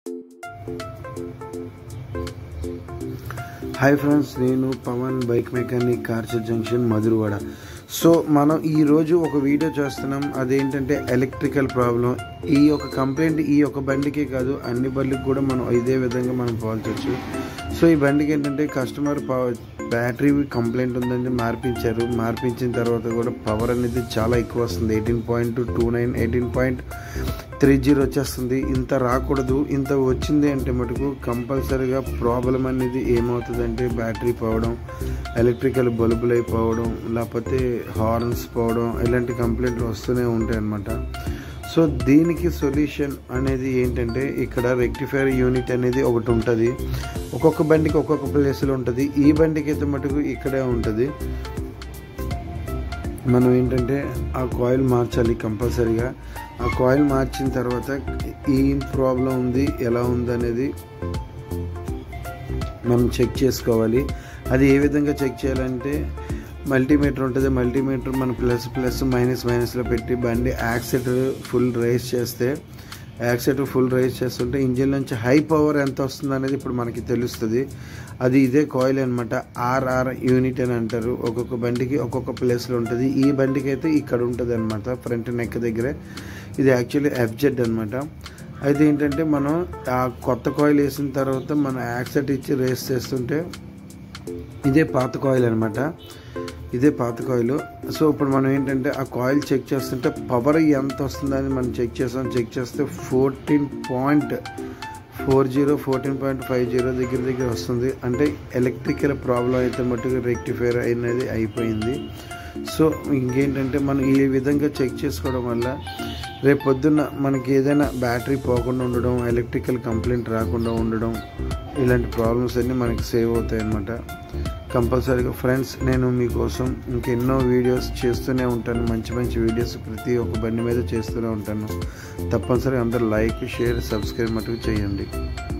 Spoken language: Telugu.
హాయ్ ఫ్రెండ్స్ నేను పవన్ బైక్ మెకానిక్ కార్చ జంక్షన్ మధురవాడ సో మనం ఈరోజు ఒక వీడియో చేస్తున్నాం అదేంటంటే ఎలక్ట్రికల్ ప్రాబ్లం ఈ యొక్క కంప్లైంట్ ఈ యొక్క బండికే కాదు అన్ని బండికి కూడా మనం ఇదే విధంగా మనం పోల్చవచ్చు సో ఈ బండికి ఏంటంటే కస్టమర్ బ్యాటరీ కంప్లైంట్ ఉందని మార్పించారు మార్పించిన తర్వాత కూడా పవర్ అనేది చాలా ఎక్కువ వస్తుంది eighteen point two nine eighteen point three zero వచ్చేస్తుంది ఇంత రాకూడదు ఇంత వచ్చింది అంటే మటుకు కంపల్సరీగా ప్రాబ్లం అనేది ఏమవుతుందంటే బ్యాటరీ పోవడం ఎలక్ట్రికల్ బల్బులు అయిపోవడం లేకపోతే హార్న్స్ పోవడం ఇలాంటి కంప్లైంట్లు వస్తూనే ఉంటాయి అన్నమాట సో దీనికి సొల్యూషన్ అనేది ఏంటంటే ఇక్కడ రెక్టిఫైర్ యూనిట్ అనేది ఒకటి ఉంటుంది ఒక్కొక్క బండికి ఒక్కొక్క ప్లేస్లో ఉంటుంది ఈ బండికి అయితే మటుకు ఇక్కడే ఉంటుంది మనం ఏంటంటే ఆ కాయిల్ మార్చాలి కంపల్సరీగా ఆ కాయిల్ మార్చిన తర్వాత ఏం ప్రాబ్లం ఉంది ఎలా ఉంది అనేది మనం చెక్ చేసుకోవాలి అది ఏ విధంగా చెక్ చేయాలంటే మల్టీమీటర్ ఉంటుంది మల్టీమీటర్ మన ప్లస్ ప్లస్ మైనస్ మైనస్లో పెట్టి బండి యాక్సిడెంట్ ఫుల్ రైస్ చేస్తే యాక్సిడెంట్ ఫుల్ రైస్ చేస్తుంటే ఇంజిన్ నుంచి హై పవర్ ఎంత వస్తుంది అనేది ఇప్పుడు మనకి తెలుస్తుంది అది ఇదే కాయిల్ అనమాట ఆర్ఆర్ యూనిట్ అని అంటారు ఒక్కొక్క బండికి ఒక్కొక్క ప్లేస్లో ఉంటుంది ఈ బండికి అయితే ఇక్కడ ఉంటుంది అనమాట ఫ్రంట్ నెక్ దగ్గరే ఇది యాక్చువల్లీ ఎఫ్జెడ్ అనమాట అయితే ఏంటంటే మనం ఆ కొత్త కాయిల్ వేసిన తర్వాత మనం యాక్సెట్ ఇచ్చి రేస్ చేస్తుంటే ఇదే పాత కాయిల్ అనమాట ఇదే పాత కాయిల్ సో ఇప్పుడు మనం ఏంటంటే ఆ కాయిల్ చెక్ చేస్తుంటే పవర్ ఎంత వస్తుందని మనం చెక్ చేస్తాం చెక్ చేస్తే fourteen point four zero fourteen point five zero దగ్గర దగ్గర వస్తుంది అంటే ఎలక్ట్రికల్ ప్రాబ్లం అయితే మట్టుకు రెక్టిఫైర్ అయినది అయిపోయింది సో ఇంకేంటంటే మనం ఈ విధంగా చెక్ చేసుకోవడం వల్ల రేపు పొద్దున్న మనకి ఏదైనా బ్యాటరీ పోకుండా ఉండడం ఎలక్ట్రికల్ కంప్లైంట్ రాకుండా ఉండడం ఇలాంటి ప్రాబ్లమ్స్ అన్నీ మనకి సేవ్ అవుతాయి అన్నమాట కంపల్సరీగా ఫ్రెండ్స్ నేను మీకోసం ఇంకెన్నో వీడియోస్ చేస్తూనే ఉంటాను మంచి మంచి వీడియోస్ ప్రతి ఒక్క బండి మీద చేస్తూనే ఉంటాను తప్పనిసరిగా అందరూ లైక్ షేర్ సబ్స్క్రైబ్ మటుకు చేయండి